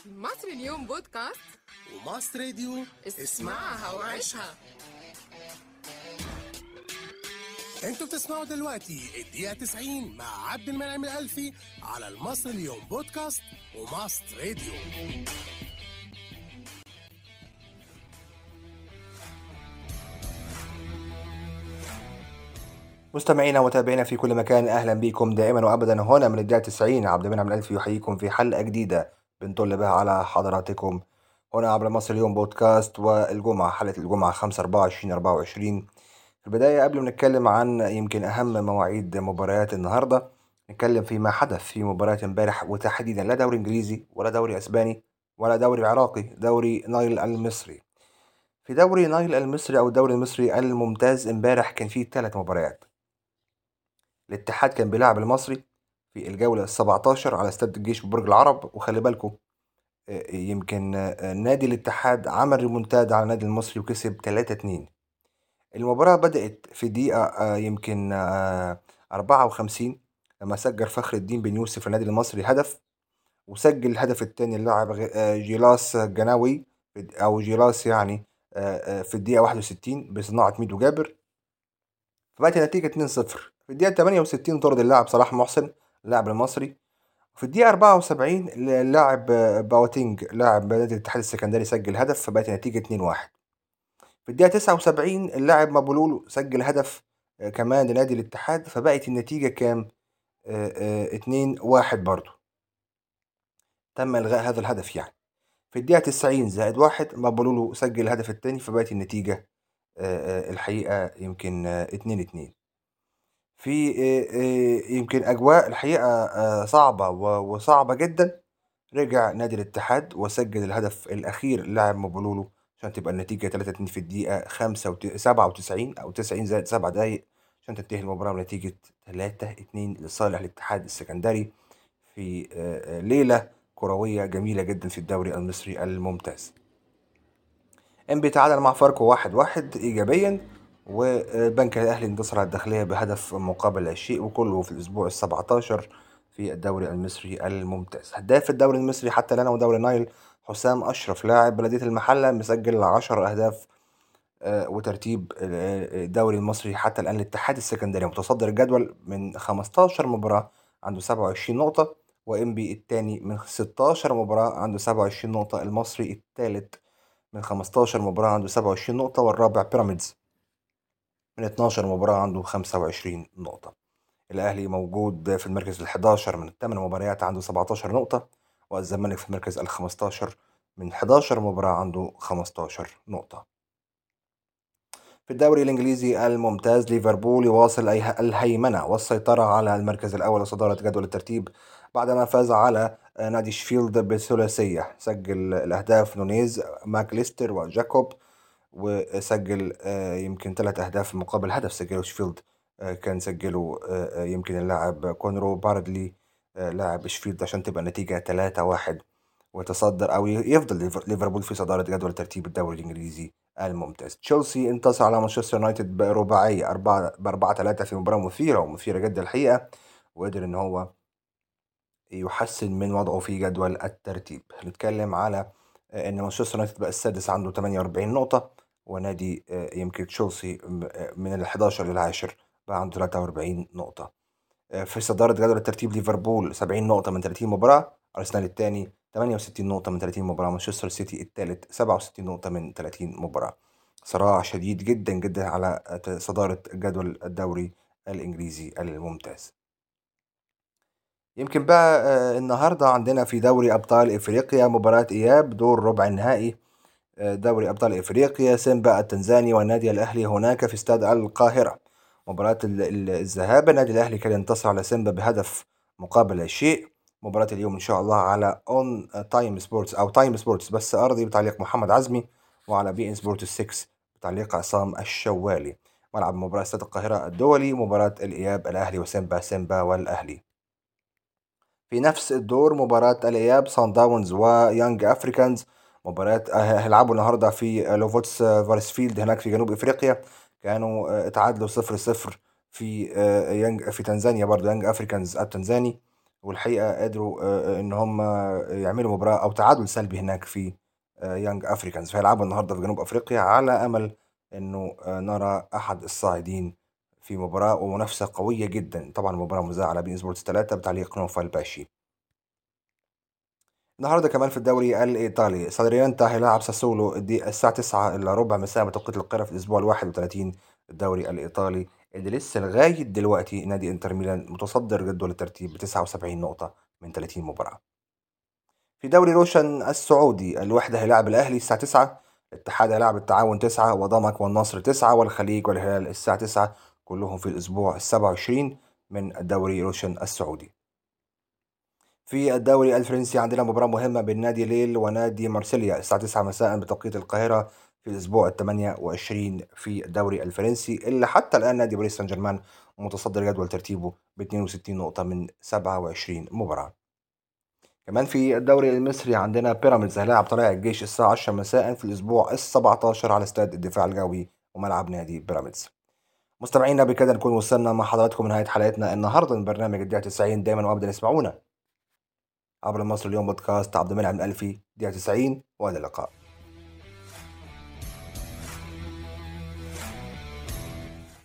مصر اليوم بودكاست وماست راديو اسمعها وعيشها انتوا بتسمعوا دلوقتي الدقيقة 90 مع عبد المنعم الألفي على المصر اليوم بودكاست وماست راديو مستمعينا ومتابعينا في كل مكان اهلا بكم دائما وابدا هنا من الدقيقه 90 عبد المنعم الالفي يحييكم في حلقه جديده بنطل بها على حضراتكم هنا عبر مصر اليوم بودكاست والجمعه حلقه الجمعه 5 24 24 في البدايه قبل ما نتكلم عن يمكن اهم مواعيد مباريات النهارده نتكلم في ما حدث في مباريات امبارح وتحديدا لا دوري انجليزي ولا دوري اسباني ولا دوري عراقي دوري نايل المصري في دوري نايل المصري او الدوري المصري الممتاز امبارح كان فيه ثلاث مباريات الاتحاد كان بيلعب المصري في الجولة السبعتاشر على استاد الجيش ببرج العرب وخلي بالكم آه، يمكن آه، نادي الاتحاد عمل ريمونتادا على النادي المصري وكسب 3-2 المباراة بدأت في دقيقة آه، يمكن 54 لما سجل فخر الدين بن يوسف النادي المصري هدف وسجل الهدف الثاني اللاعب جيلاس جناوي أو جيلاس يعني في الدقيقة 61 بصناعة ميدو جابر فبقت النتيجة 2-0 في الدقيقة 68 طرد اللاعب صلاح محسن اللاعب المصري في الدقيقة 74 اللاعب باوتينج لاعب نادي الاتحاد السكندري سجل هدف فبقت النتيجة 2-1 في الدقيقة 79 اللاعب مابولولو سجل هدف آه، كمان لنادي الاتحاد فبقت النتيجة كام؟ 2-1 برضه تم إلغاء هذا الهدف يعني في الدقيقة 90 زائد واحد مابولولو سجل الهدف الثاني فبقت النتيجة آه، آه، الحقيقة يمكن 2-2 في يمكن أجواء الحقيقة صعبة وصعبة جدا رجع نادي الاتحاد وسجل الهدف الأخير لاعب مبولولو عشان تبقى النتيجة 3 2 في الدقيقة 97 أو 90 زائد 7 دقايق عشان تنتهي المباراة بنتيجة 3 2 لصالح الاتحاد السكندري في ليلة كروية جميلة جدا في الدوري المصري الممتاز. انبي تعادل مع فاركو واحد واحد إيجابيا وبنك الأهلي انتصر على الداخلية بهدف مقابل لا شيء وكله في الأسبوع السبعتاشر في الدوري المصري الممتاز هداف الدوري المصري حتى الآن ودوري نايل حسام أشرف لاعب بلدية المحلة مسجل عشر أهداف آه، وترتيب آه، الدوري المصري حتى الآن الاتحاد السكندري متصدر الجدول من 15 مباراة عنده 27 نقطة وإنبي الثاني من 16 مباراة عنده 27 نقطة المصري الثالث من 15 مباراة عنده 27 نقطة والرابع بيراميدز من 12 مباراة عنده 25 نقطة الأهلي موجود في المركز ال11 من 8 مباريات عنده 17 نقطة والزمالك في المركز ال15 من 11 مباراة عنده 15 نقطة في الدوري الإنجليزي الممتاز ليفربول يواصل الهيمنة والسيطرة على المركز الأول وصدارة جدول الترتيب بعدما فاز على نادي شفيلد بثلاثية سجل الأهداف نونيز ماكليستر وجاكوب وسجل آه، يمكن ثلاث أهداف مقابل هدف سجله شفيلد آه، كان سجله آه، يمكن اللاعب كونرو باردلي لاعب شفيلد عشان تبقى النتيجة 3 واحد وتصدر أو يفضل ليفربول في صدارة جدول ترتيب الدوري الإنجليزي الممتاز تشيلسي انتصر على مانشستر يونايتد برباعية أربعة بأربعة ثلاثة في مباراة مثيرة ومثيرة جدا الحقيقة وقدر إن هو يحسن من وضعه في جدول الترتيب نتكلم على ان مانشستر يونايتد بقى السادس عنده 48 نقطة ونادي آه، يمكن تشيلسي آه، من ال 11 للعاشر بقى عنده 43 نقطة آه، في صدارة جدول الترتيب ليفربول 70 نقطة من 30 مباراة أرسنال الثاني 68 نقطة من 30 مباراة مانشستر سيتي الثالث 67 نقطة من 30 مباراة صراع شديد جدا جدا على صدارة جدول الدوري الإنجليزي الممتاز يمكن بقى النهاردة عندنا في دوري أبطال إفريقيا مباراة إياب دور ربع النهائي دوري أبطال إفريقيا سيمبا التنزاني والنادي الأهلي هناك في استاد القاهرة مباراة الذهاب النادي الأهلي كان ينتصر على سيمبا بهدف مقابل الشيء مباراة اليوم إن شاء الله على أون تايم سبورتس أو تايم سبورتس بس أرضي بتعليق محمد عزمي وعلى بي إن سبورتس 6 بتعليق عصام الشوالي ملعب مباراة استاد القاهرة الدولي مباراة الإياب الأهلي وسيمبا سيمبا والأهلي في نفس الدور مباراة الإياب سان داونز ويانج أفريكانز مباراة هيلعبوا النهاردة في لوفوتس فارسفيلد هناك في جنوب إفريقيا كانوا آه، اتعادلوا صفر صفر في آه، يانج في تنزانيا برضو يانج أفريكانز التنزاني والحقيقة قدروا آه، آه، إن هم يعملوا مباراة أو تعادل سلبي هناك في آه، يانج أفريكانز فيلعبوا النهاردة في جنوب أفريقيا على أمل إنه آه، نرى أحد الصاعدين في مباراة ومنافسة قوية جدا طبعا المباراة مذاعة على بين سبورتس 3 بتعليق نوفل باشي النهارده كمان في الدوري الايطالي سالريانتا هيلاعب ساسولو الدي- الساعه 9 الا ربع مساء بتوقيت القاهره في الاسبوع ال 31 الدوري الايطالي اللي لسه لغايه دلوقتي نادي انتر ميلان متصدر جدول الترتيب ب 79 نقطه من 30 مباراه. في دوري روشن السعودي الوحده هيلاعب الاهلي الساعه 9 الاتحاد هيلاعب التعاون 9 وضمك والنصر 9 والخليج والهلال الساعه 9 كلهم في الاسبوع ال 27 من الدوري روشن السعودي. في الدوري الفرنسي عندنا مباراة مهمة بين نادي ليل ونادي مارسيليا الساعة 9 مساء بتوقيت القاهرة في الأسبوع ال 28 في الدوري الفرنسي اللي حتى الآن نادي باريس سان جيرمان متصدر جدول ترتيبه ب 62 نقطة من 27 مباراة. كمان في الدوري المصري عندنا بيراميدز هيلاعب طلائع الجيش الساعة 10 مساء في الأسبوع ال 17 على استاد الدفاع الجوي وملعب نادي بيراميدز. مستمعينا بكده نكون وصلنا مع حضراتكم لنهاية حلقتنا النهارده من برنامج الدقيقة 90 دايما وابدا اسمعونا عبر مصر اليوم بودكاست عبد المنعم الألفي دقيقة 90 وإلى اللقاء